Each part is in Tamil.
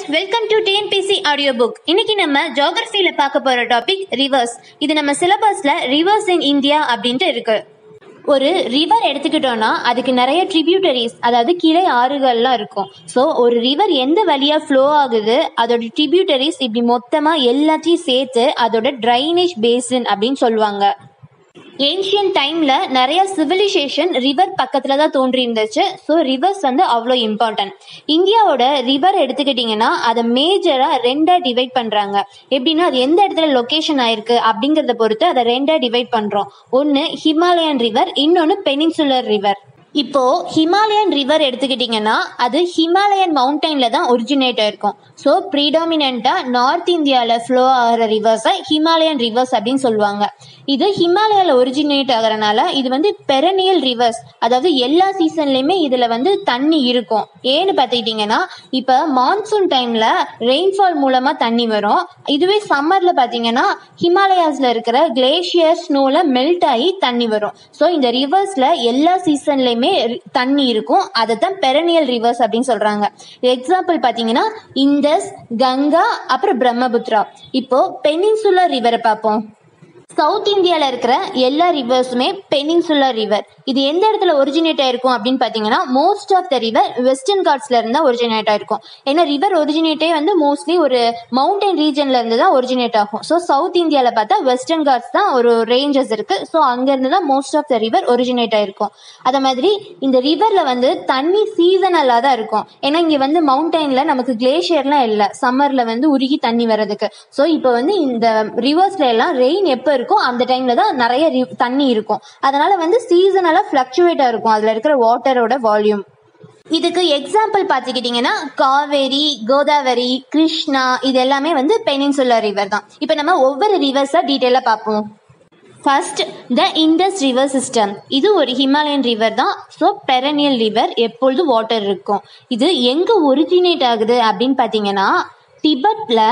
guys welcome to TNPSC audio book இன்னைக்கு நம்ம ஜியோகிரபியில பார்க்க போற டாபிக் ரிவர்ஸ் இது நம்ம சிலபஸ்ல ரிவர்ஸ் இன் இந்தியா அப்படின்ட்டு இருக்கு ஒரு ரிவர் எடுத்துக்கிட்டோம்னா அதுக்கு நிறைய ட்ரிபியூட்டரிஸ் அதாவது கிளை ஆறுகள்லாம் இருக்கும் ஸோ ஒரு ரிவர் எந்த வழியா ஃப்ளோ ஆகுது அதோட ட்ரிபியூட்டரிஸ் இப்படி மொத்தமா எல்லாத்தையும் சேர்த்து அதோட ட்ரைனேஜ் பேசின் அப்படின்னு சொல்லுவாங்க ஏன்ஷியன் டைம்ல நிறைய சிவிலைசேஷன் ரிவர் பக்கத்துல தான் தோன்றி இருந்துச்சு ஸோ ரிவர்ஸ் வந்து அவ்வளோ இம்பார்ட்டன்ட் இந்தியாவோட ரிவர் எடுத்துக்கிட்டிங்கன்னா அதை மேஜரா ரெண்டா டிவைட் பண்றாங்க எப்படின்னா அது எந்த இடத்துல லொகேஷன் ஆயிருக்கு அப்படிங்கறத பொறுத்து அதை ரெண்டா டிவைட் பண்றோம் ஒன்னு ஹிமாலயன் ரிவர் இன்னொன்னு பெனின்சுலர் ரிவர் இப்போ ஹிமாலயன் ரிவர் எடுத்துக்கிட்டிங்கன்னா அது ஹிமாலயன் மவுண்டன்ல தான் ஒரிஜினேட் ஆயிருக்கும் ஸோ ப்ரீடாமினா நார்த் இந்தியாவில் ஃப்ளோ ஆகிற ரிவர்ஸை ஹிமாலயன் ரிவர்ஸ் அப்படின்னு சொல்லுவாங்க இது ஹிமாலயால ஒரிஜினேட் ஆகிறனால இது வந்து பெரனியல் ரிவர்ஸ் அதாவது எல்லா சீசன்லயுமே இதுல வந்து தண்ணி இருக்கும் ஏன்னு பார்த்துக்கிட்டிங்கன்னா இப்போ மான்சூன் டைம்ல ரெயின்ஃபால் மூலமா தண்ணி வரும் இதுவே சம்மர்ல பார்த்தீங்கன்னா ஹிமாலயாஸ்ல இருக்கிற கிளேஷியர் ஸ்னோல மெல்ட் ஆகி தண்ணி வரும் ஸோ இந்த ரிவர்ஸ்ல எல்லா சீசன்லயுமே தண்ணி இருக்கும் அதை தான் பெரனியல் ரிவர்ஸ் அப்படின்னு சொல்றாங்க எக்ஸாம்பிள் பார்த்தீங்கன்னா இந்தஸ் கங்கா அப்புறம் பிரம்மபுத்ரா இப்போ பெனின்சுலர் ரிவரை பார்ப்போம் சவுத் இந்தியாவில் இருக்கிற எல்லா ரிவர்ஸுமே பெனின்சுலர் ரிவர் இது எந்த இடத்துல ஒரிஜினேட் ஆயிருக்கும் அப்படின்னு பார்த்தீங்கன்னா most of the river western காட்ஸ்ல இருந்து தான் ஒரிஜினேட் ஆயிருக்கும் ஏன்னா ரிவர் ஒரிஜினேட்டே வந்து மோஸ்ட்லி ஒரு மவுண்டன் ரீஜன்ல இருந்து தான் ஒரிஜினேட் ஆகும் ஸோ சவுத் இந்தியாவில் பார்த்தா வெஸ்டர்ன் காட்ஸ் தான் ஒரு ரேஞ்சஸ் இருக்கு ஸோ அங்கேருந்து தான் most of the river originate ஆயிருக்கும் அதே மாதிரி இந்த ரிவர்ல வந்து தண்ணி சீசனலாக தான் இருக்கும் ஏன்னா இங்கே வந்து மவுண்டன்ல நமக்கு கிளேஷியர்லாம் இல்லை சம்மர்ல வந்து உருகி தண்ணி வர்றதுக்கு ஸோ இப்போ வந்து இந்த ரிவர்ஸ்ல எல்லாம் ரெயின் எப்போ இருக்கோ அந்த டைம்ல தான் நிறைய ரி- தண்ணி இருக்கும் அதனால வந்து சீசனலா ஃபிளக்சுவேட்டா இருக்கும் அதுல இருக்கிற வாட்டரோட வால்யூம் இதுக்கு எக்ஸாம்பிள் பார்த்துக்கிட்டிங்கன்னா காவேரி கோதாவரி கிருஷ்ணா இது எல்லாமே வந்து பெனின்சுலர் ரிவர் தான் இப்போ நம்ம ஒவ்வொரு ரிவர்ஸாக டீட்டெயிலாக பார்ப்போம் first the Indus river system இது ஒரு ஹிமாலயன் ரிவர் தான் ஸோ பெரனியல் ரிவர் எப்பொழுதும் வாட்டர் இருக்கும் இது எங்கே ஒரிஜினேட் ஆகுது அப்படின்னு பார்த்தீங்கன்னா டிபெட்டில்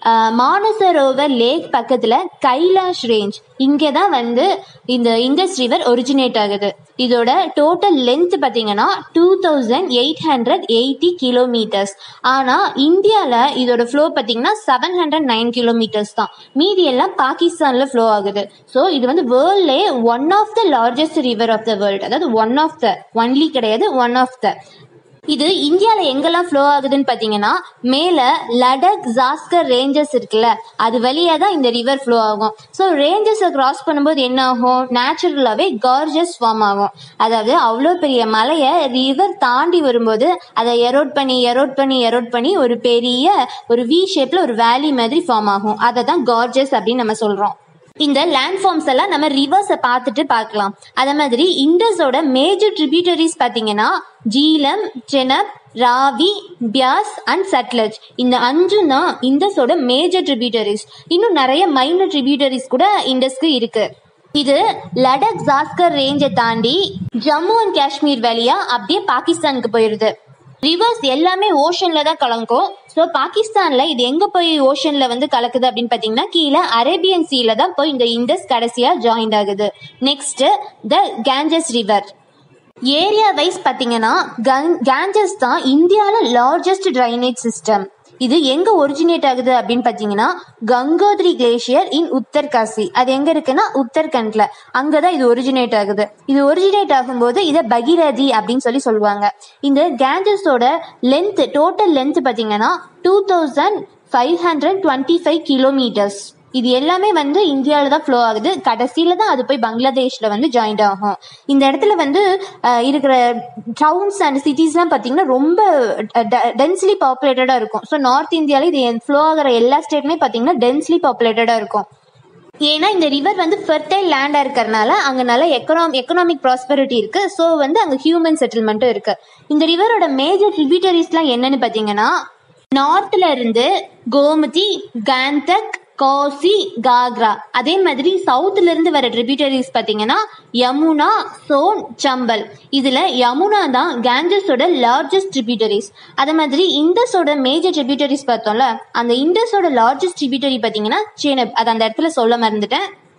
மானசரோவர் லேக் பக்கத்தில் கைலாஷ் ரேஞ்ச் இங்கே தான் வந்து இந்த இண்டஸ் ரிவர் ஒரிஜினேட் ஆகுது இதோட டோட்டல் லென்த் பார்த்தீங்கன்னா two thousand eight hundred eighty kilometers ஆனால் இந்தியாவில் இதோட ஃப்ளோ பார்த்தீங்கன்னா செவன் ஹண்ட்ரட் நைன் கிலோமீட்டர்ஸ் தான் மீதி எல்லாம் பாகிஸ்தானில் ஃப்ளோ ஆகுது ஸோ இது வந்து வேர்ல்ட்லே one of the largest river of the world அதாவது ஒன் ஆஃப் த ஒன்லி கிடையாது ஒன் ஆஃப் த இது இந்தியாவில் எங்கெல்லாம் ஃப்ளோ ஆகுதுன்னு பார்த்தீங்கன்னா மேலே லடக் ஜாஸ்கர் ரேஞ்சஸ் இருக்குல்ல அது வழியாக தான் இந்த ரிவர் ஃப்ளோ ஆகும் ஸோ ரேஞ்சஸை கிராஸ் பண்ணும்போது என்ன ஆகும் நேச்சுரலாகவே கார்ஜஸ் ஃபார்ம் ஆகும் அதாவது அவ்வளோ பெரிய மலையை ரிவர் தாண்டி வரும்போது அதை எரோட் பண்ணி எரோட் பண்ணி எரோட் பண்ணி ஒரு பெரிய ஒரு வி ஷேப்பில் ஒரு வேலி மாதிரி ஃபார்ம் ஆகும் அதை தான் கார்ஜஸ் அப்படின்னு நம்ம சொல்கிறோம் இந்த லேண்ட் ஃபார்ம்ஸ் எல்லாம் நம்ம ரிவர்ஸை பார்த்துட்டு பார்க்கலாம் அதே மாதிரி இண்டஸோட மேஜர் ட்ரிபியூட்டரிஸ் பார்த்தீங்கன்னா ஜீலம் செனப் ராவி பியாஸ் அண்ட் சட்லஜ் இந்த அஞ்சும் தான் இண்டஸோட மேஜர் ட்ரிபியூட்டரிஸ் இன்னும் நிறைய மைனர் ட்ரிபியூட்டரிஸ் கூட இண்டஸ்க்கு இருக்கு இது லடக் ஜாஸ்கர் ரேஞ்சை தாண்டி ஜம்மு அண்ட் காஷ்மீர் வழியா அப்படியே பாகிஸ்தானுக்கு போயிருது ரிவர்ஸ் எல்லாமே ஓஷன்ல தான் கலக்கும் ஸோ பாகிஸ்தான்ல இது எங்க போய் ஓஷன்ல வந்து கலக்குது அப்படின்னு பாத்தீங்கன்னா கீழே அரேபியன் சீல தான் போய் இந்த இண்டஸ் கடைசியா ஜாயின் ஆகுது next the Ganges river area wise பார்த்தீங்கன்னா கங்- கேஞ்சஸ் தான் இந்தியாவில் லார்ஜஸ்ட் ட்ரைனேஜ் சிஸ்டம் இது எங்க ஒரிஜினேட் ஆகுது அப்படின்னு பார்த்தீங்கன்னா கங்கோத்ரி கிளேஷியர் இன் உத்தர்காசி அது எங்க இருக்குன்னா உத்தரகண்ட்ல அங்கதான் இது ஒரிஜினேட் ஆகுது இது ஒரிஜினேட் ஆகும்போது இதை பகீரதி அப்படின்னு சொல்லி சொல்லுவாங்க இந்த கேஞ்சஸோட லென்த் டோட்டல் லென்த் பார்த்தீங்கன்னா two thousand five hundred twenty five kilometers இது எல்லாமே வந்து இந்தியாவில் தான் ஃப்ளோ ஆகுது கடைசியில் தான் அது போய் பங்களாதேஷில் வந்து ஜாயிண்ட் ஆகும் இந்த இடத்துல வந்து அஹ், இருக்கிற டவுன்ஸ் அண்ட் சிட்டிஸ்லாம் பார்த்தீங்கன்னா ரொம்ப டென்ஸ்லி பாப்புலேட்டடாக இருக்கும் ஸோ நார்த் இந்தியாவில் இது ஃப்ளோ ஆகிற எல்லா ஸ்டேட்டுமே பார்த்தீங்கன்னா டென்ஸ்லி பாப்புலேட்டடாக இருக்கும் ஏன்னா இந்த ரிவர் வந்து ஃபெர்டைல் லேண்டாக இருக்கிறனால அங்கே நல்ல எக்கனாமி எக்கனாமிக் ப்ராஸ்பரிட்டி இருக்கு ஸோ வந்து அங்கே ஹியூமன் செட்டில்மெண்ட்டும் இருக்கு இந்த ரிவரோட மேஜர் ட்ரிபியூட்டரிஸ்லாம் என்னன்னு பார்த்தீங்கன்னா நார்த்ல இருந்து கோமதி காந்தக் கோசி காக்ரா அதே மாதிரி சவுத்துல இருந்து வர ட்ரிபியூட்டரிஸ் பார்த்தீங்கன்னா யமுனா சோன் சம்பல் இதுல யமுனா தான் கேஞ்சஸோட லார்ஜஸ்ட் ட்ரிபியூட்டரிஸ் அதே மாதிரி இண்டஸோட மேஜர் ட்ரிபியூட்டரிஸ் பார்த்தோம்ல அந்த இண்டஸோட லார்ஜஸ்ட் ட்ரிபியூட்டரி பார்த்தீங்கன்னா சேனப் அது அந்த இடத்துல சொல்ல மறந்துட்டேன்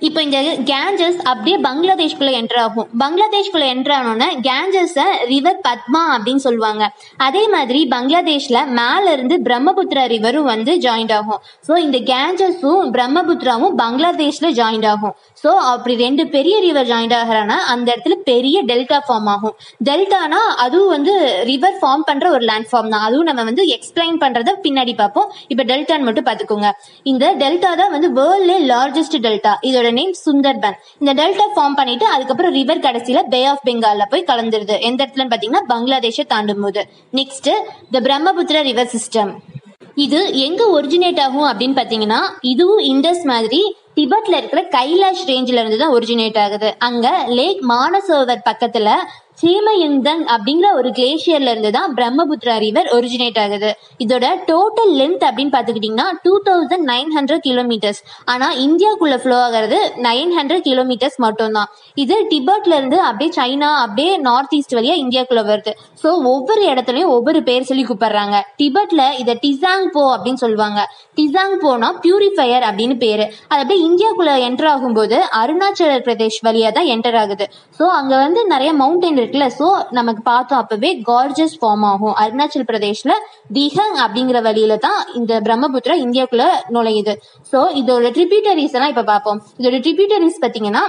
இப்போ இந்த கேஞ்சஸ் அப்படியே பங்களாதேஷ்குள்ள என்டர் ஆகும் பங்களாதேஷ்குள்ள என்டர் ஆனோன்னா கேஞ்சஸை ரிவர் பத்மா அப்படின்னு சொல்லுவாங்க அதே மாதிரி பங்களாதேஷ்ல மேல இருந்து பிரம்மபுத்திரா ரிவரும் வந்து ஜாயிண்ட் ஆகும் ஸோ இந்த கேஞ்சஸும் பிரம்மபுத்திராவும் பங்களாதேஷ்ல ஜாயிண்ட் ஆகும் ஸோ அப்படி ரெண்டு பெரிய ரிவர் ஜாயிண்ட் ஆகிறனா அந்த இடத்துல பெரிய டெல்டா ஃபார்ம் ஆகும் டெல்டானா அதுவும் வந்து ரிவர் ஃபார்ம் பண்ற ஒரு லேண்ட் ஃபார்ம் தான் அதுவும் நம்ம வந்து எக்ஸ்பிளைன் பண்றத பின்னாடி பார்ப்போம் இப்போ டெல்டான்னு மட்டும் பார்த்துக்கோங்க இந்த டெல்டா தான் வந்து வேர்ல்ட்லே லார்ஜஸ்ட் டெல்டா இதோட நேம் சுந்தர்பன் இந்த டெல்டா ஃபார்ம் பண்ணிட்டு அதுக்கப்புறம் ரிவர் கடைசியில பே ஆஃப் பெங்கால்ல போய் கலந்துருது எந்த இடத்துலன்னு பாத்தீங்கன்னா பங்களாதேஷை தாண்டும் போது next the Brahmaputra river system இது எங்க ஒரிஜினேட் ஆகும் அப்படின்னு பாத்தீங்கன்னா இதுவும் இண்டஸ் மாதிரி திபெத்ல இருக்கிற கைலாஷ் ரேஞ்சில இருந்து தான் ஒரிஜினேட் ஆகுது அங்க லேக் மானசரோவர் பக்கத்துல சீமயுந்தங் அப்படிங்கிற ஒரு கிளேஷியர்ல இருந்து தான் பிரம்மபுத்திரா ரிவர் ஒரிஜினேட் ஆகுது இதோட டோட்டல் லென்த் அப்படின்னு பாத்துக்கிட்டீங்கன்னா two thousand nine hundred kilometers ஆனா இந்தியாக்குள்ள ஃப்ளோ ஆகிறது நைன் ஹண்ட்ரட் கிலோமீட்டர்ஸ் மட்டும் தான் இது டிபெட்ல இருந்து அப்படியே சைனா அப்படியே நார்த் ஈஸ்ட் வழியா இந்தியாக்குள்ள வருது ஸோ ஒவ்வொரு இடத்துலயும் ஒவ்வொரு பேர் சொல்லி கூப்பிடுறாங்க டிபெட்ல இதை டிசாங் போ அப்படின்னு சொல்லுவாங்க டிசாங் போனா பியூரிஃபையர் அப்படின்னு பேரு அது அப்படியே இந்தியாக்குள்ள என்டர் ஆகும்போது அருணாச்சல பிரதேஷ் வழியா தான் என்டர் ஆகுது ஸோ அங்க வந்து நிறைய மவுண்டன் இருக்குல்ல ஸோ நமக்கு பார்த்தோம் அப்பவே கார்ஜஸ் ஃபார்ம் ஆகும் அருணாச்சல் பிரதேஷ்ல திஹங் அப்படிங்கிற வழியில தான் இந்த பிரம்மபுத்திரா இந்தியாக்குள்ள நுழையுது ஸோ இதோட ட்ரிபியூட்டரிஸ் எல்லாம் இப்ப பார்ப்போம் இதோட ட்ரிபியூட்டரிஸ் பாத்தீங்கன்னா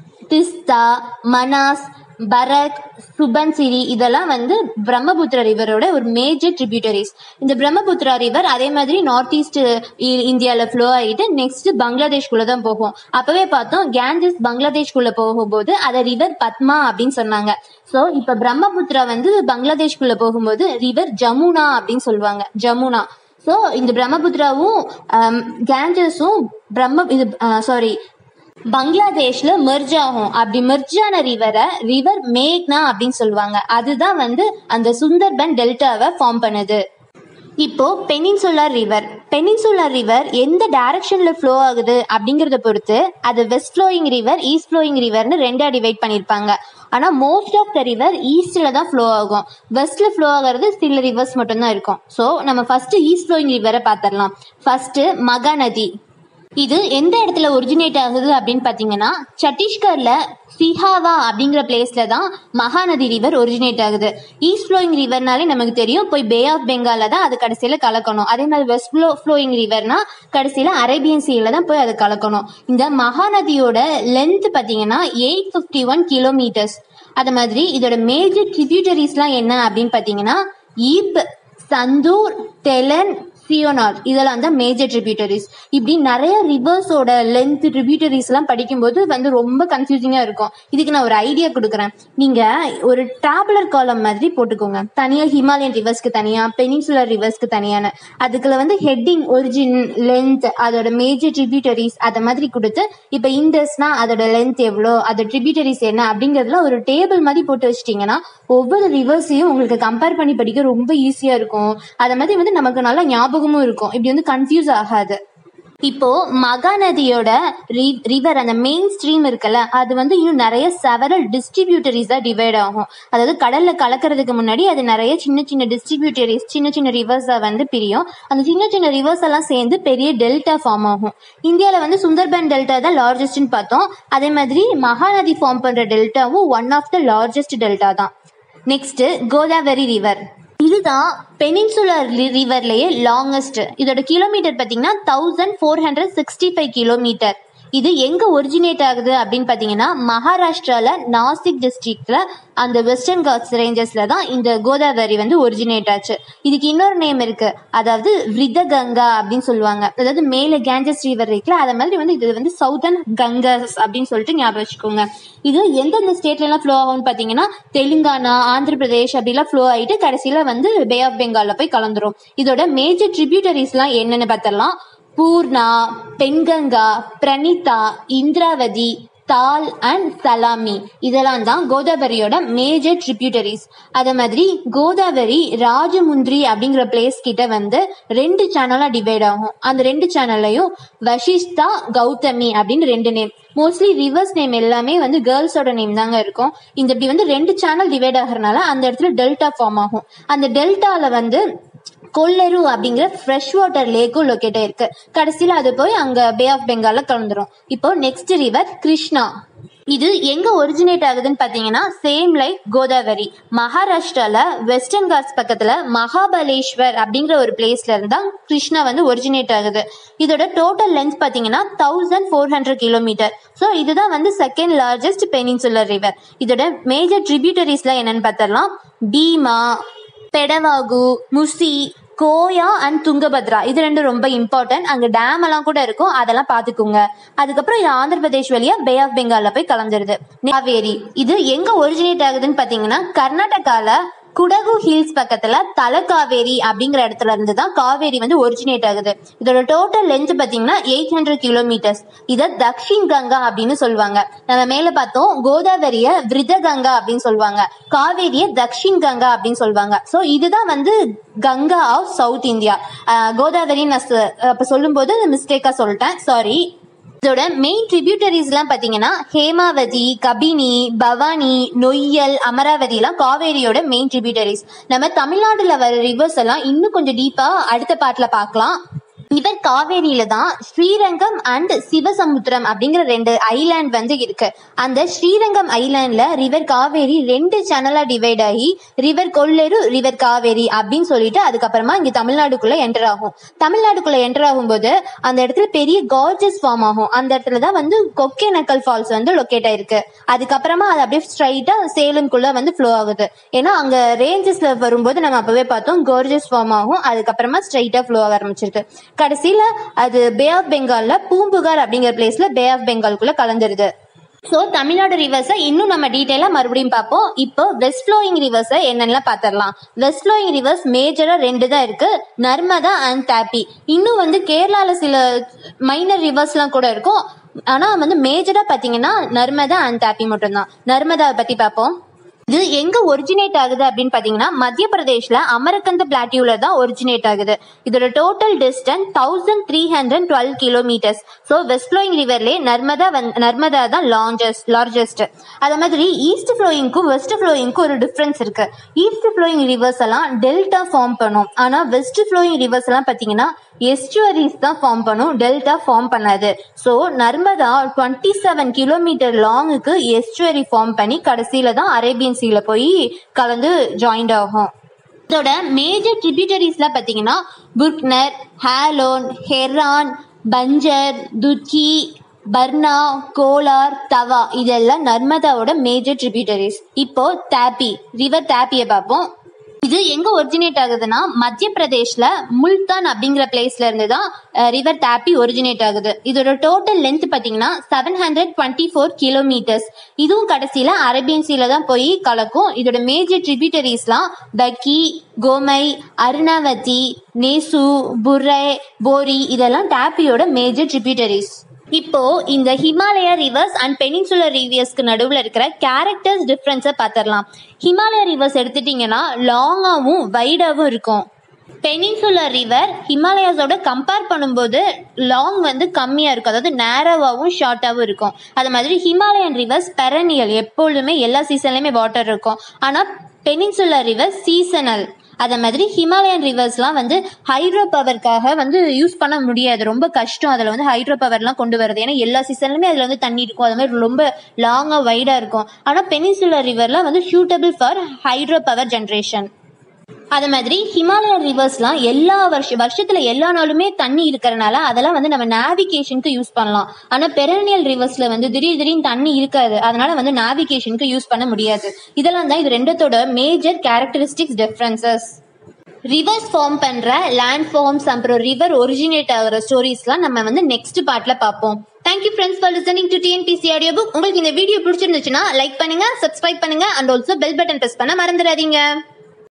திஸ்தா மனாஸ் பரத் சுபன்சிரி இதெல்லாம் வந்து பிரம்மபுத்திரா ரிவரோட ஒரு மேஜர் ட்ரிபியூட்டரிஸ் இந்த பிரம்மபுத்திரா ரிவர் அதே மாதிரி நார்த் ஈஸ்ட் இந்தியாவில் ஃப்ளோ ஆகிட்டு நெக்ஸ்ட் பங்களாதேஷ்குள்ள தான் போகும் அப்பவே பார்த்தோம் கேஞ்சஸ் பங்களாதேஷ்குள்ள போகும்போது அதை ரிவர் பத்மா அப்படின்னு சொன்னாங்க ஸோ இப்போ பிரம்மபுத்திரா வந்து பங்களாதேஷ்குள்ள போகும்போது ரிவர் ஜமுனா அப்படின்னு சொல்லுவாங்க ஜமுனா ஸோ இந்த பிரம்மபுத்திராவும் கேஞ்சஸும் பிரம்ம இது சாரி பங்களாதேஷ்ல மெர்ஜ் ஆகும் அப்படி மெர்ஜ் ஆன ரிவரை ரிவர் மேக்னா அப்படின்னு சொல்லுவாங்க அதுதான் வந்து அந்த சுந்தர்பன் டெல்டாவை ஃபார்ம் பண்ணுது இப்போ பெனின்சுலர் ரிவர் பெனின்சுலர் ரிவர் எந்த டைரக்ஷன்ல ஃப்ளோ ஆகுது அப்படிங்கறத பொறுத்து அது west flowing river east flowing ரிவர்னு ரெண்டா டிவைட் பண்ணிருப்பாங்க ஆனா மோஸ்ட் ஆஃப் த ரிவர் ஈஸ்ட்ல தான் ஃப்ளோ ஆகும் வெஸ்ட்ல ஃப்ளோ ஆகிறது சில ரிவர்ஸ் மட்டும்தான் இருக்கும் ஸோ நம்ம ஃபர்ஸ்ட் ஈஸ்ட் ஃப்ளோயிங் ரிவரை பார்த்துடலாம் ஃபர்ஸ்ட் மகாநதி இது எந்த இடத்துல ஒரிஜினேட் ஆகுது அப்படின்னு பார்த்தீங்கன்னா சத்தீஸ்கர்ல சிஹாவா அப்படிங்கிற பிளேஸ்ல தான் மகாநதி ரிவர் ஒரிஜினேட் ஆகுது ஈஸ்ட் ஃப்ளோயிங் ரிவர்னாலே நமக்கு தெரியும் போய் பே ஆஃப் பெங்கால தான் அது கடைசியில கலக்கணும் அதே மாதிரி வெஸ்ட் ஃப்ளோ ஃப்ளோயிங் ரிவர்னா கடைசியில அரேபியன் சீல தான் போய் அது கலக்கணும் இந்த மகாநதியோட லென்த் பார்த்தீங்கன்னா எயிட் ஃபிஃப்டி ஒன் கிலோமீட்டர்ஸ் அது மாதிரி இதோட மேஜர் ட்ரிபியூட்டரிஸ்லாம் என்ன அப்படின்னு பார்த்தீங்கன்னா ஈப் சந்தூர் தெலன் சியோனார் இதெல்லாம் தான் மேஜர் ட்ரிபியூட்டரிஸ் இப்படி நிறைய ரிவர்ஸோட லென்த் ட்ரிபியூட்டரிஸ் எல்லாம் படிக்கும்போது வந்து ரொம்ப கன்ஃபியூசிங்கா இருக்கும் இதுக்கு நான் ஒரு ஐடியா கொடுக்குறேன் நீங்க ஒரு டேபுலர் காலம் மாதிரி போட்டுக்கோங்க தனியா ஹிமாலயன் ரிவர்ஸ்க்கு தனியா பெனின்சுலர் ரிவர்ஸ்க்கு தனியான அதுக்குள்ள வந்து ஹெட்டிங் ஒரிஜின் லென்த் அதோட மேஜர் ட்ரிபியூட்டரிஸ் அதை மாதிரி கொடுத்து இப்ப இண்டஸ்னா அதோட லென்த் எவ்வளோ அதோட ட்ரிபியூட்டரிஸ் என்ன அப்படிங்கறதுல ஒரு டேபிள் மாதிரி போட்டு வச்சிட்டீங்கன்னா ஒவ்வொரு ரிவர்ஸையும் உங்களுக்கு கம்பேர் பண்ணி படிக்க ரொம்ப ஈஸியா இருக்கும் அதை மாதிரி வந்து நமக்கு நல்லா ஞாபகமும் இருக்கும் இப்படி வந்து கன்ஃபியூஸ் ஆகாது இப்போ மகாநதியோட ரிவர் அந்த மெயின் ஸ்ட்ரீம் இருக்குல்ல அது வந்து இன்னும் நிறைய செவரல் டிஸ்ட்ரிபியூட்டரிஸா டிவைட் ஆகும் அதாவது கடல்ல கலக்கிறதுக்கு முன்னாடி அது நிறைய சின்ன சின்ன டிஸ்ட்ரிபியூட்டரிஸ் சின்ன சின்ன ரிவர்ஸா வந்து பிரியும் அந்த சின்ன சின்ன ரிவர்ஸ் எல்லாம் சேர்ந்து பெரிய டெல்டா ஃபார்ம் ஆகும் இந்தியாவில் வந்து சுந்தர்பன் டெல்டா தான் லார்ஜஸ்ட்னு பார்த்தோம் அதே மாதிரி மகாநதி ஃபார்ம் பண்ற டெல்டாவும் one of the largest delta தான் நெக்ஸ்ட் கோதாவரி ரிவர் இதுதான் பெனின்சுலர் ரிவர்லயே லாங்கஸ்ட் இதோட கிலோமீட்டர் பார்த்தீங்கன்னா thousand four hundred sixty five kilometre இது எங்க ஒரிஜினேட் ஆகுது அப்படின்னு பாத்தீங்கன்னா மகாராஷ்டிரால நாசிக் டிஸ்ட்ரிக்ட்ல அந்த வெஸ்டர்ன் காட்ஸ் ரேஞ்சஸ்ல தான் இந்த கோதாவரி வந்து ஒரிஜினேட் ஆச்சு இதுக்கு இன்னொரு நேம் இருக்கு அதாவது விருதகங்கா அப்படின்னு சொல்லுவாங்க அதாவது மேல கேஞ்சஸ் ரிவர் இருக்குல்ல அதை மாதிரி வந்து இது வந்து சவுதர்ன் கங்காஸ் அப்படின்னு சொல்லிட்டு ஞாபகம் வச்சுக்கோங்க இது எந்தெந்த ஸ்டேட்ல எல்லாம் ஃப்ளோ ஆகும்னு பாத்தீங்கன்னா தெலுங்கானா ஆந்திர பிரதேஷ் அப்படிலாம் ஃப்ளோ ஆயிட்டு கடைசியில வந்து பே ஆஃப் பெங்கால்ல போய் கலந்துரும் இதோட மேஜர் ட்ரிபியூட்டரிஸ் எல்லாம் என்னன்னு பார்த்தரலாம் பூர்ணா பெண்கங்கா பிரணிதா இந்திராவதி தால் அண்ட் சலாமி இதெல்லாம் தான் கோதாவரியோட மேஜர் ட்ரிபியூட்டரிஸ் அதே மாதிரி கோதாவரி ராஜமுந்திரி அப்படிங்கிற பிளேஸ் கிட்ட வந்து ரெண்டு சேனலா டிவைட் ஆகும் அந்த ரெண்டு சேனல்லையும் வஷிஷ்தா கௌதமி அப்படின்னு ரெண்டு நேம் மோஸ்ட்லி ரிவர்ஸ் நேம் எல்லாமே வந்து கேர்ள்ஸோட நேம் தாங்க இருக்கும் இந்த இப்படி வந்து ரெண்டு சேனல் டிவைட் ஆகிறனால அந்த இடத்துல டெல்டா ஃபார்ம் ஆகும் அந்த டெல்டால வந்து கொல்லரு அப்படிங்கிற ஃப்ரெஷ் வாட்டர் லேக்கும் லொக்கேட் ஆயிருக்கு கடைசியில அது போய் அங்க பே ஆஃப் பெங்கால்ல கலந்துரும் இப்போ நெக்ஸ்ட் ரிவர் கிருஷ்ணா இது எங்க ஒரிஜினேட் ஆகுதுன்னு பாத்தீங்கன்னா சேம் லைக் கோதாவரி மகாராஷ்டிரால வெஸ்டர்ன் காட்ஸ் பக்கத்துல மகாபலேஸ்வர் அப்படிங்கிற ஒரு பிளேஸ்ல இருந்தா கிருஷ்ணா வந்து ஒரிஜினேட் ஆகுது இதோட டோட்டல் லென்த் பாத்தீங்கன்னா thousand four hundred kilometre so இதுதான் வந்து செகண்ட் லார்ஜஸ்ட் பெனின்சுலர் ரிவர் இதோட மேஜர் ட்ரிபியூட்டரிஸ்லாம் என்னன்னு பார்த்தரலாம் பீமா பெடவாகு முசி கோயா அண்ட் துங்கபத்ரா இது ரெண்டும் ரொம்ப இம்பார்ட்டன்ட் அங்க டேம் எல்லாம் கூட இருக்கும் அதெல்லாம் பாத்துக்கோங்க அதுக்கப்புறம் இது ஆந்திர பிரதேஷ் வழியா பே ஆஃப் பெங்கால்ல போய் கலந்துருது காவேரி இது எங்க ஒரிஜினேட் ஆகுதுன்னு பாத்தீங்கன்னா கர்நாடகால குடகு ஹில்ஸ் பக்கத்துல தலக்காவேரி அப்படிங்கிற இடத்துல இருந்து தான் காவேரி வந்து ஒரிஜினேட் ஆகுது இதோட டோட்டல் லென்த் பாத்தீங்கன்னா எயிட் ஹண்ட்ரட் கிலோமீட்டர்ஸ் இத தக்ஷின் கங்கா அப்படின்னு சொல்லுவாங்க நம்ம மேல பார்த்தோம் கோதாவரிய விருத கங்கா அப்படின்னு சொல்லுவாங்க காவேரிய தக்ஷின் கங்கா அப்படின்னு சொல்லுவாங்க சோ இதுதான் வந்து Ganga of south India Godavari நான் சொ- அப்ப சொல்லும்போது மிஸ்டேக்கா சொல்லிட்டேன் சாரி இதோட மெயின் ட்ரிபியூட்டரிஸ் எல்லாம் பாத்தீங்கன்னா ஹேமாவதி கபினி பவானி நொய்யல் அமராவதி எல்லாம் காவேரியோட மெயின் ட்ரிபியூட்டரிஸ் நம்ம தமிழ்நாடுல வர ரிவர்ஸ் எல்லாம் இன்னும் கொஞ்சம் டீப்பா அடுத்த பாட்டுல பார்க்கலாம் இவர் காவேரியில தான் ஸ்ரீரங்கம் அண்ட் சிவசமுத்திரம் அப்படிங்கிற ரெண்டு ஐலாண்ட் வந்து இருக்கு அந்த ஸ்ரீரங்கம் ஐலாண்ட்ல ரிவர் காவேரி ரெண்டு சேனலா டிவைட் ஆகி ரிவர் கொள்ளேரு ரிவர் காவேரி அப்படின்னு சொல்லிட்டு அதுக்கப்புறமா இங்க தமிழ்நாடுக்குள்ள என்டர் ஆகும் தமிழ்நாடுக்குள்ள என்டர் ஆகும்போது அந்த இடத்துல பெரிய கார்ஜஸ் ஃபார்ம் ஆகும் அந்த இடத்துல தான் வந்து கொக்கேனக்கல் ஃபால்ஸ் வந்து லொக்கேட் ஆயிருக்கு அதுக்கப்புறமா அது அப்படியே ஸ்ட்ரைட்டா சேலம்குள்ள வந்து ஃப்ளோ ஆகுது ஏன்னா அங்க ரேஞ்சஸ்ல வரும்போது நம்ம அப்பவே பார்த்தோம் கார்ஜஸ் ஃபார்ம் ஆகும் அதுக்கப்புறமா ஸ்ட்ரைட்டா ஃப்ளோ ஆக ஆரம்பிச்சிருக்கு கடைசியில அது பே ஆஃப் பெங்கால்ல பூம்புகார் அப்படிங்கிற பிளேஸ்ல பே ஆஃப் பெங்கால்குள்ள கலந்துருது ஸோ தமிழ்நாடு ரிவர்ஸை இன்னும் நம்ம டீட்டெயிலாக மறுபடியும் பார்ப்போம் இப்போ வெஸ்ட் ஃப்ளோயிங் ரிவர்ஸை என்னென்னலாம் பார்த்துடலாம் வெஸ்ட் ஃப்ளோயிங் ரிவர்ஸ் மேஜராக ரெண்டு தான் இருக்கு நர்மதா அண்ட் தாப்பி இன்னும் வந்து கேரளாவில் சில மைனர் ரிவர்ஸ்லாம் கூட இருக்கும் ஆனால் வந்து மேஜராக பார்த்தீங்கன்னா நர்மதா அண்ட் தாப்பி மட்டும்தான் நர்மதாவை பற்றி பார்ப்போம் இது எங்க ஒரிஜினேட் ஆகுது அப்படின்னு பாத்தீங்கன்னா மத்திய பிரதேஷ்ல அமரகந்த பிளாட்டியூல தான் ஒரிஜினேட் ஆகுது இதோட total distance thousand three hundred twelve kilometres so west flowing ரிவர்லே நர்மதா வந்து நர்மதா தான் லார்ஜஸ்ட் லார்ஜஸ்ட் அதே மாதிரி ஈஸ்ட் ஃப்ளோயிங்க்கும் வெஸ்ட் ஃப்ளோயிங்க்கும் ஒரு டிஃபரன்ஸ் இருக்கு ஈஸ்ட் ஃப்ளோயிங் ரிவர்ஸ் எல்லாம் டெல்டா ஃபார்ம் பண்ணும் ஆனா வெஸ்ட் ஃப்ளோயிங் ரிவர்ஸ் எல்லாம் பாத்தீங்கன்னா எஸ்டுவரிஸ் தான் ஃபார்ம் பண்ணும் டெல்டா ஃபார்ம் பண்ணாது so Narmada twenty seven kilometre லாங்குக்கு எஸ்டுவரி ஃபார்ம் பண்ணி கடைசியில தான் அரேபியன் சீல போய் கலந்து ஜாயிண்ட் ஆகும் இதோட மேஜர் ட்ரிபியூட்டரிஸ்லாம் பார்த்தீங்கன்னா புர்க்னர் ஹேலோன் ஹெரான் பஞ்சர் துர்கி பர்னா கோலார் தவா இதெல்லாம் நர்மதாவோட மேஜர் ட்ரிபியூட்டரிஸ் இப்போ தாப்பி ரிவர் தாப்பியை பார்ப்போம் இது எங்க ஒரிஜினேட் ஆகுதுன்னா மத்திய பிரதேஷ்ல முல்தான் அப்படிங்கிற பிளேஸ்ல இருந்து தான் ரிவர் தாப்பி ஒரிஜினேட் ஆகுது இதோட டோட்டல் லென்த் பாத்தீங்கன்னா seven hundred twenty four kilometres இதுவும் கடைசியில அரேபியன் சீல தான் போய் கலக்கும் இதோட மேஜர் ட்ரிபியூட்டரிஸ்லாம் பக்கி கோமை அருணாவதி நேசு புர்ரே போரி இதெல்லாம் தாப்பியோட மேஜர் ட்ரிபியூட்டரிஸ் இப்போ இந்த ஹிமாலயா ரிவர்ஸ் அண்ட் பெனின்சுலர் ரிவியர்ஸ்க்கு நடுவில் இருக்கிற கேரக்டர்ஸ் டிஃப்ரென்ஸை பார்த்துடலாம் ஹிமாலயா ரிவர்ஸ் எடுத்துட்டீங்கன்னா லாங்காகவும் வைடாகவும் இருக்கும் பெனின்சுலர் ரிவர் ஹிமாலயாஸோட கம்பேர் பண்ணும்போது லாங் வந்து கம்மியாக இருக்கும் அதாவது நேரோவாகவும் ஷார்ட்டாகவும் இருக்கும் அது மாதிரி ஹிமாலயன் ரிவர்ஸ் பெரனியல் எப்பொழுதுமே எல்லா சீசன்லையுமே வாட்டர் இருக்கும் ஆனால் பெனின்சுலர் ரிவர் சீசனல் அதே மாதிரி ஹிமாலயன் ரிவர்ஸ்லாம் வந்து ஹைட்ரோ பவர்க்காக வந்து யூஸ் பண்ண முடியாது ரொம்ப கஷ்டம் அதில் வந்து ஹைட்ரோ பவர்லாம் கொண்டு வரது ஏன்னா எல்லா சீசன்லுமே அதில் வந்து தண்ணி இருக்கும் அது மாதிரி ரொம்ப லாங்காக வைடாக இருக்கும் ஆனால் பெனின்சுலர் ரிவர்லாம் வந்து suitable for hydro power generation அதே மாதிரி ஹிமாலயன் ரிவர்ஸ்லாம் எல்லா வருஷ வருஷத்துல எல்லா நாளுமே தண்ணி இருக்கிறனால அதெல்லாம் வந்து நம்ம நேவிகேஷனுக்கு யூஸ் பண்ணலாம் ஆனா பெரனியல் ரிவர்ஸ்ல வந்து திடீர் திடீர்னு தண்ணி இருக்காது அதனால வந்து நேவிகேஷனுக்கு யூஸ் பண்ண முடியாது இதெல்லாம் தான் இது ரெண்டத்தோட major characteristics differences rivers form பண்ற லேண்ட் ஃபார்ம்ஸ் அப்புறம் ரிவர் ஒரிஜினேட் ஆகிற ஸ்டோரிஸ்லாம் நம்ம வந்து நெக்ஸ்ட் பார்ட்ல பார்ப்போம் thank you friends for listening to TNPSC audio book உங்களுக்கு இந்த வீடியோ பிடிச்சிருந்துச்சுன்னா லைக் பண்ணுங்க சப்ஸ்கிரைப் பண்ணுங்க and also bell button press பண்ண மறந்துடாதீங்க